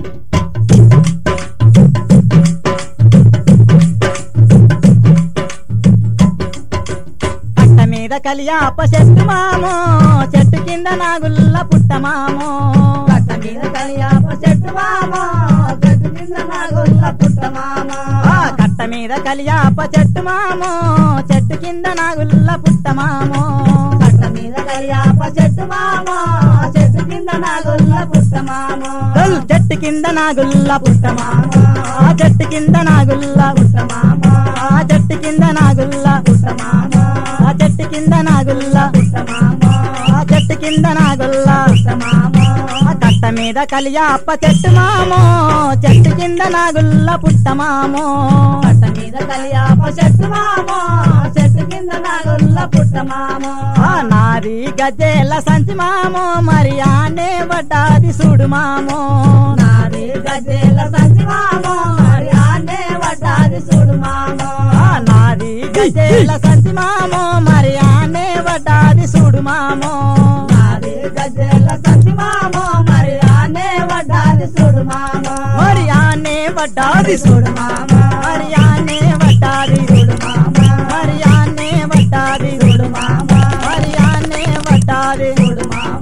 కట్ట మీద కలియాప చెట్టు మామో చెట్టు కింద నాగుల్ల పుట్ట మామో కట్ట మీద కలియాప చెట్టు మామ చెట్టు కింద నాగుల్ల పుట్ట మామ ఆ కట్ట మీద కలియాప చెట్టు మామో చెట్టు కింద నాగుల్ల పుట్ట మామో కట్ట మీద కలియాప చెట్టు మామ చెట్టు కింద నాగుల్ల పుట్ట మామ దొల్ చెట్టు కింద నాగుల్ల పుట్ట మామ ఆ చెట్టు కింద నాగుల్ల పుట్ట మామ ఆ చెట్టు కింద నాగుల్ల పుట్ట మామ ఆ చెట్టు కింద నాగుల్ల పుట్ట మామ ఆ చెట్టు కింద నాగుల్ల పుట్ట మామ ఆ కట్ట మీద కలియాప చెట్టు మామో చెట్టు కింద నాగుల్ల పుట్ట మామో కట్ట మీద కలియాప చెట్టు మామ చెట్టు కింద నాగుల్ల పుట్ట మామ ఆ నాది గజ్జెల సంచి మామో మరి ఆనే పడ్డాది చూడు మామో నాది గజ్జెల సంచి మామ మరి ఆనే వడ్డాది చూడు మామ ఆ నాది గజ్జెల సంచి మామో మరి ఆనే పడ్డాది చూడు మామో నాది గజ్జెల సంచి మామ మరి ఆనే వడ్డాది చూడు మామ మరి ఆనే పడ్డాది చూడు చూడు మామ మరి ఆనే పడ్డాది చూడు మామ మరి ఆనే పడ్డాది చూడు మామ మరి ఆనే పడ్డాది చూడు మామ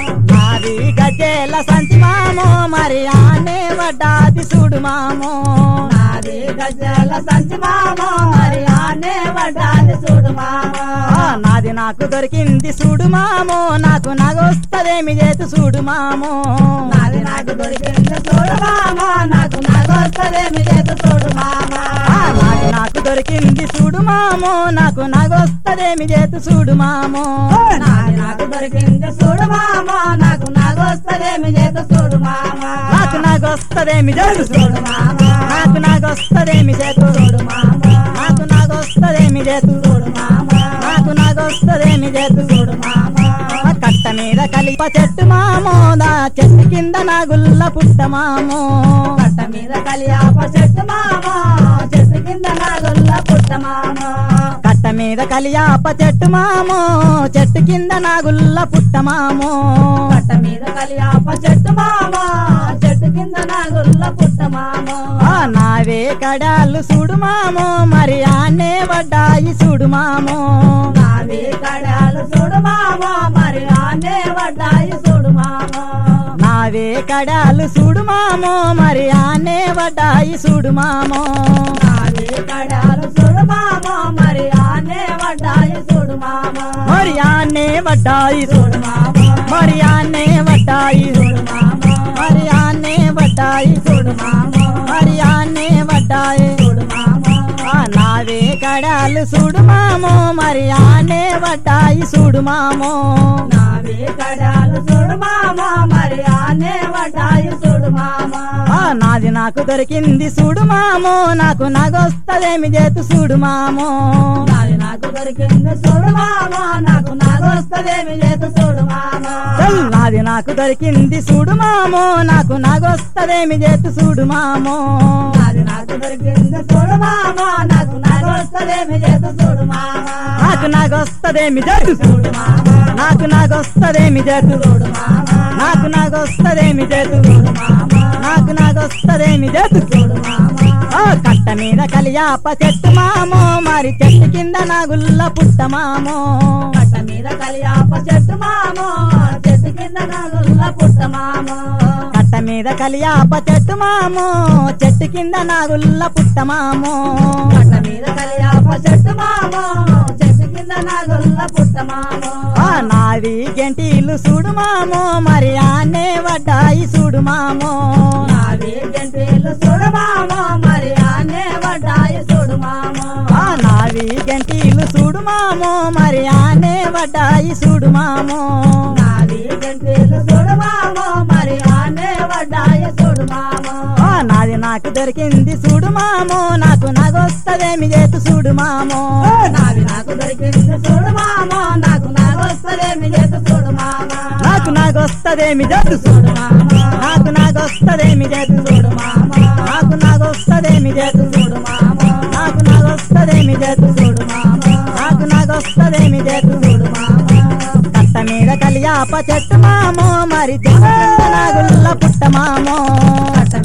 నాది గజ్జెల సంచి మామో మరి ఆనే పడ్డాది చూడు మామో నాది గజ్జెల సంచి మామ మరి ఆనే వడ్డాది చూడు మామ ఆ నాది నాకు దొరికింది చూడు మామో నాకు నగొస్తదేమి చేతు చూడు మామో నాది నాకు దొరికింది చూడు మామ నాకు నాగొస్తదేమి లేదు చూడు మామ ఆ నాది నాకు దొరికింది చూడు మామో నాకు నగొస్తదేమి చేతు చూడు మామో నాది నాకు దొరికింది చూడు మామ నాకు నాగొస్తదేమి లేదు చూడు మామ నాకు నగొస్తదేమి చేతు చూడు మామ నాకు నగొస్తదేమి చేతు చూడు మామ నాకు నగొస్తదేమి చేతు చూడు మామ నాకు నగొస్తదేమి చేతు చూడు మామ ఆ కట్ట మీద కలిప చెట్టు మామో దా చెట్టు కింద నాగుల్ల పుట్ట మామో కట్ట మీద కలియాప చెట్టు మామ చెట్టు కింద నాగుల్ల పుట్ట మామ కట్ట మీద కలియాప చెట్టు మామో చెట్టు కింద నాగుల్ల పుట్ట మామో కట్ట మీద కలియాప చెట్టు మామ చెట్టు కింద నాగుల్ల పుట్ట మామ ఆ నావే కడాలు చూడు మామో మరి ఆనే పడ్డాయి చూడు మామో నావి కడాలు చూడు మామ మరి ఆనే వడ్డాయి చూడు మామ నావే కడాలు చూడు మామో మరి ఆనే పడ్డాయి చూడు మామో నావి కడాలు చూడు మామ మరి ఆనే వడ్డాయి చూడు మామ మరి ఆనే పడ్డాయి చూడు మామ మరి ఆనే పడ్డాయి చూడు మామ మరి ఆనే పడ్డాయి చూడు మామ మరి ఆనే పడ్డాయి చూడు మామ ఆ నావే కడాలు చూడు మామో మరి ఆనే పడ్డాయి చూడు మామో నావి కడాలు చూడు మామ మరి ఆనే వడ్డాయి చూడు మామ ఆ నాది నాకు దొరికింది చూడు మామో నాకు నగొస్తదేమి చేతు చూడు మామో నాది నాకు దొరికింది చూడు మామ నాకు నాగొస్తదేమి లేదు చూడు మామ చల్ నాది నాకు దొరికింది చూడు మామో నాకు నగొస్తదేమి చేతు చూడు మామో నాది నాకు దొరికింది చూడు మామ నాకు నాగొస్తదేమి లేదు చూడు మామ నాకు నగొస్తదేమి చేతు చూడు మామ నాకు నగొస్తదేమి చేతు చూడు మామ నాకు నగొస్తదేమి చేతు చూడు మామ నాకు నగొస్తదేమి చేతు చూడు మామ ఆ కట్ట మీద కలియాప చెట్టు మామో మరి చెట్టు కింద నాగుల్ల పుట్ట మామో కట్ట మీద కలియాప చెట్టు మామ చెట్టు కింద నాగుల్ల పుట్ట మామ కట్ట మీద కలియాప చెట్టు మామో చెట్టు కింద నాగుల్ల పుట్ట మామో కట్ట మీద కలియాప చెట్టు మామ చెట్టు కింద నాగుల్ల పుట్ట మామ ఆ నావి గెంటీలు చూడు మామో మరి ఆనే వడ్డాయి చూడు మామో నావి గంటేలు చూడు మామ మరి ఆనే వడ్డాయి చూడు మామ ఆ నావి గెంటీలు చూడు మామో మరి ఆనే వడ్డాయి చూడు మామో నావి గంటేలు చూడు మామ మరి ఆనే వడ్డాయి చూడు మామ ఆ నాది నాకు దొరికింది చూడు మామో నాకు నగొస్తదేమి చేతు చూడు మామో నావి నాకు దొరికింది చూడు మామ నాకు నాగొస్తదేమి చేత చూడు మామ నాకు నాగొస్తదేమి చేతు చూడు మామ నాకు నాగొస్తదేమి చేతు చూడు మామ నాకు నాగొస్తదేమి చేతు చూడు మామ నాకు నాగొస్తదేమి చేతు చూడు మామ నాకు నాగొస్తదేమి చేతు చూడు మామ కట్ట మీద కలియాప చెట్టు మామో మరి చెట్టు కింద నాగుల్ల పుట్ట మామో కట్ట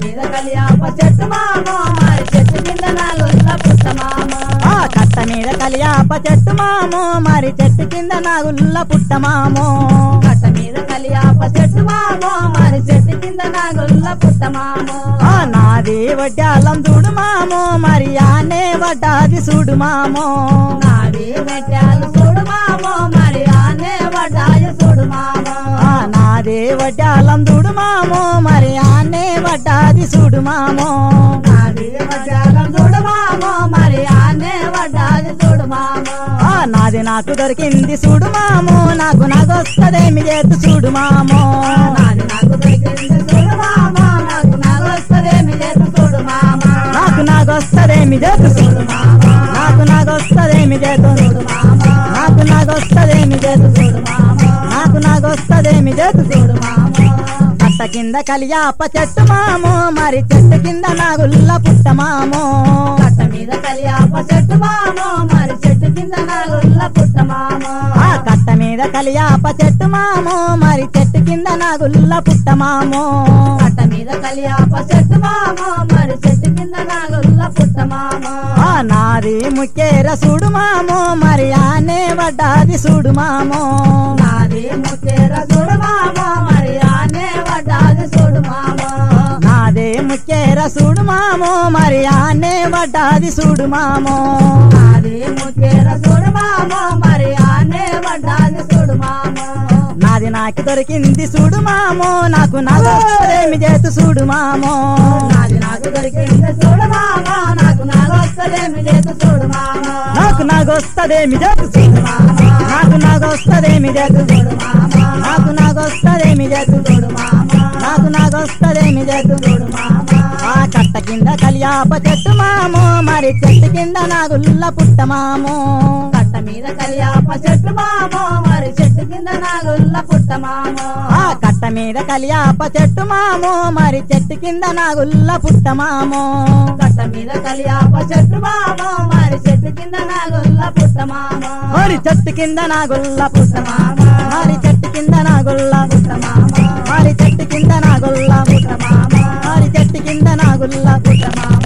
చెట్టు మామో మరి చెట్టు కింద నాగుల్ల పుట్ట మామో ఆ కట్ట మీద కలియాప చెట్టు మామో మరి చెట్టు కింద నాగుల్ల పుట్టమామో కట్ట మీద కలియాప చెట్టు మామో మరి చెట్టు కింద నాగుల్ల పుట్ట మామో ఆ నాది వడ్డాలం చూడు మామో మరి ఆనే వడ్డాది చూడు మామో నాది మెట్టాలు చూడు మామో మరి ఆనే వడ్డాయ చూడు మామో ఆ నాదే వడ్డాలం చూడు మామో మరి ఆనే వడ్డాది చూడు మామో నాది వడ్డాలం చూడు మామో మరి ఆనే వడ్డాది చూడు మామో ఆ నాది నాకు దొరికింది చూడు మామో నాకు నాగొస్తదేమి చేతు చూడు మామో నాది నాకు దొరికింది చూడు మామో నాకు నాగొస్తదేమి లేదు చూడు మామో నాకు నాగొస్తదేమి చేతు చూడు మామో నాకు నాగొస్తదేమి చేతు చూడు మామో నాకు నాగొస్తదేమి చేతు చూడు మామో నాకు నాగొస్తదేమి చేతు చూడు మామో కట్ట కింద కలియాప చెట్టు మామో మరి చెట్టు కింద నాగుల్ల పుట్టమామో కట్ట మీద కలియాప చెట్టు మామో మరి చెట్టు కింద నాగుల్ల పుట్ట మామో ఆ కట్ట మీద కలియాప చెట్టు మామో మరి చెట్టు కింద నాగుల్ల పుట్టమామో కట్ట మీద కలియాప చెట్టు మామో మరి చెట్టు కింద నాగుల్ల పుట్ట మామో ఆ నాది ముక్కేర చూడు మామో మరి ఆనే వడ్డాది చూడు మామో నాది ముత్తేర చూడు మామో మరి ఆనే వడ్డాది చూడు మామో నాదే ముక్కేర చూడు మామో మరి ఆనే వడ్డాది చూడు మామో నాది ముత్తేర చూడు మామో మరి ఆనే వడ్డాది చూడు మామో నాది నాకు దొరికింది చూడు మామో నాకు నాగేమి చేతు చూడు మామో నాది నాకు దొరికింది చూడు మామో నాకు నాగొస్తదేమి లేదు చూడు మామో నాకు నాగొస్తదేమి చేతు చూడు మామో నాకు నాగొస్తదేమి చేతు చూడు మామో నాకు నాగొస్తదేమి చేతు చూడు మామో నాకు నాగొస్తదేమి చేతు చూడు మామో ఆ కట్ట కింద కలియాప చెట్టు మామో మరి చెట్టు కింద నాగుల్ల పుట్టమామో కట్ట మీద కలియాప చెట్టు మామో మరి చెట్టు కింద నాగుల్ల పుట్ట మామో ఆ కట్ట మీద కలియాప చెట్టు మామో మరి చెట్టు కింద నాగుల్ల పుట్టమామో కట్ట మీద కలియాప చెట్టు మామో మరి చెట్టు కింద నాగుల్ల పుట్ట మామో మరి చెట్టు కింద నాగుల్ల పుట్ట పుట్ట మామో మరి చెట్టు కింద నాగుల్ల పుట్ట మామో మరి చెట్టు కింద నాగుల్ల పుట్ట మామో మరి చెట్టు కింద నాగుల్ల పుట్ట మామో